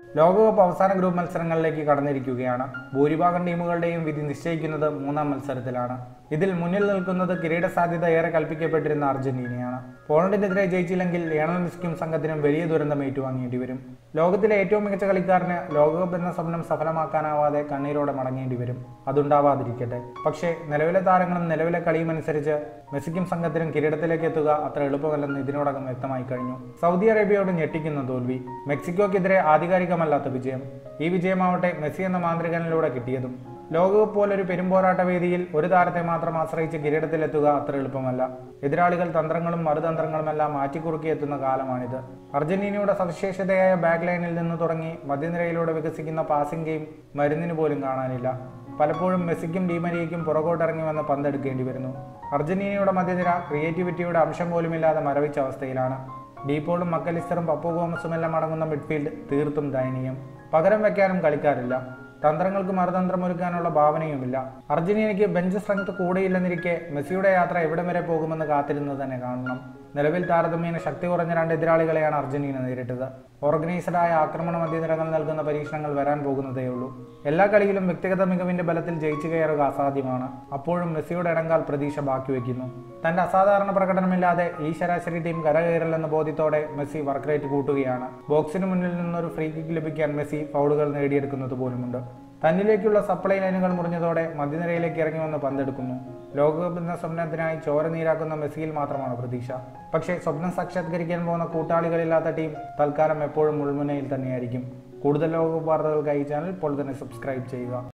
ലോകകപ്പ് അവസാന ഗ്രൂപ്പ് മത്സരങ്ങളിലേക്ക് കടന്നിരിക്കുകയാണ് ഭൂരിഭാഗം ടീമുകളുടെയും വിധി നിശ്ചയിക്കുന്നത് മൂന്നാം മത്സരത്തിലാണ് ഇതിൽ മുന്നിൽ നിൽക്കുന്നത് കിരീട സാധ്യത ഏറെ കൽപ്പിക്കപ്പെട്ടിരുന്ന അർജന്റീനയാണ് പോളണ്ടിനെതിരെ ജയിച്ചില്ലെങ്കിൽ ലയണൽ മെസ്സിക്കും സംഘത്തിനും വലിയ ദുരന്തം ഏറ്റുവാങ്ങേണ്ടി വരും ലോകത്തിലെ ഏറ്റവും മികച്ച കളിക്കാരന് ലോകകപ്പ് എന്ന സ്വപ്നം സഫലമാക്കാനാവാതെ കണ്ണീരോടെ മടങ്ങേണ്ടി വരും അതുണ്ടാവാതിരിക്കട്ടെ പക്ഷേ നിലവിലെ താരങ്ങളും നിലവിലെ കളിയും അനുസരിച്ച് മെസ്സിക്കും സംഘത്തിനും കിരീടത്തിലേക്ക് എത്തുക അത്ര എളുപ്പമല്ലെന്ന് ഇതിനോടകം വ്യക്തമായി കഴിഞ്ഞു സൗദി അറേബ്യയോട് ഞെട്ടിക്കുന്ന തോൽവി മെക്സിക്കോക്കെതിരെ ആധികാരികമല്ലാത്ത വിജയം ഈ വിജയമാവട്ടെ മെസ്സി എന്ന മാന്ത്രികനിലൂടെ കിട്ടിയതും ലോകകപ്പ് പോലൊരു പെരുമ്പോരാട്ട വേദിയിൽ ഒരു താരത്തെ മാത്രം ആശ്രയിച്ച് കിരീടത്തിലെത്തുക അത്ര എളുപ്പമല്ല എതിരാളികൾ തന്ത്രങ്ങളും മറുതന്ത്രങ്ങളുമെല്ലാം മാറ്റിക്കുറുക്കി എത്തുന്ന കാലമാണിത് അർജന്റീനയുടെ സവിശേഷതയായ ബാക്ക് ലൈനിൽ നിന്ന് തുടങ്ങി മധ്യനിരയിലൂടെ വികസിക്കുന്ന പാസിംഗ് ഗെയിം മരുന്നിന് പോലും കാണാനില്ല പലപ്പോഴും മെസ്സിക്കും ഡിമരിയയ്ക്കും പുറകോട്ടിറങ്ങി വന്ന് പന്തെടുക്കേണ്ടി വരുന്നു അർജന്റീനയുടെ മധ്യനിര ക്രിയേറ്റിവിറ്റിയുടെ അംശം പോലുമില്ലാതെ മരവിച്ച അവസ്ഥയിലാണ് ഡീപ്പോളും മക്കലിസ്റ്ററും പപ്പു ഗോമസുമെല്ലാം അടങ്ങുന്ന മിഡ്ഫീൽഡ് തീർത്തും ദയനീയം പകരം വെക്കാനും കളിക്കാറില്ല തന്ത്രങ്ങൾക്ക് മറുതന്ത്രം ഒരുക്കാനുള്ള ഭാവനയുമില്ല അർജന്റീനയ്ക്ക് ബെഞ്ച് സ്ട്രെങ്ത് കൂടെയില്ലെന്നിരിക്കെ മെസ്സിയുടെ യാത്ര എവിടം വരെ പോകുമെന്ന് കാത്തിരുന്നത് തന്നെ കാണണം നിലവിൽ താരതമ്യേന ശക്തി കുറഞ്ഞ രണ്ട് എതിരാളികളെയാണ് അർജന്റീന നേരിട്ടത് ഓർഗനൈസ്ഡായ ആക്രമണ മധ്യനിരകൾ നൽകുന്ന പരീക്ഷണങ്ങൾ വരാൻ പോകുന്നതേയുള്ളൂ എല്ലാ കളിയിലും വ്യക്തിഗത മികവിന്റെ ബലത്തിൽ ജയിച്ചു കയറുക അസാധ്യമാണ് അപ്പോഴും മെസ്സിയുടെ ഇടങ്കാൽ പ്രതീക്ഷ ബാക്കി വയ്ക്കുന്നു തന്റെ അസാധാരണ പ്രകടനമില്ലാതെ ഈ ശരാശരി ടീം കരകയറില്ലെന്ന ബോധ്യത്തോടെ മെസ്സി വർക്ക് റേറ്റ് കൂട്ടുകയാണ് ബോക്സിന് മുന്നിൽ നിന്നൊരു ഫ്രീ കിക്ക് ലഭിക്കാൻ മെസ്സി ഫൗളുകൾ നേടിയെടുക്കുന്നത് പോലുമുണ്ട് തന്നിലേക്കുള്ള സപ്ലൈ ലൈനുകൾ മുറിഞ്ഞതോടെ മധ്യനിരയിലേക്ക് ഇറങ്ങി വന്ന് പന്തെടുക്കുന്നു ലോകകപ്പ് എന്ന സ്വപ്നത്തിനായി ചോര നീരാക്കുന്ന മെസ്സിയിൽ മാത്രമാണ് പ്രതീക്ഷ പക്ഷേ സ്വപ്നം സാക്ഷാത്കരിക്കാൻ പോകുന്ന കൂട്ടാളികളില്ലാത്ത ടീം തൽക്കാലം എപ്പോഴും മുൾമുനയിൽ തന്നെയായിരിക്കും കൂടുതൽ ലോകകപ്പ് വാർത്തകൾക്കായി ഈ ചാനൽ ഇപ്പോൾ തന്നെ സബ്സ്ക്രൈബ് ചെയ്യുക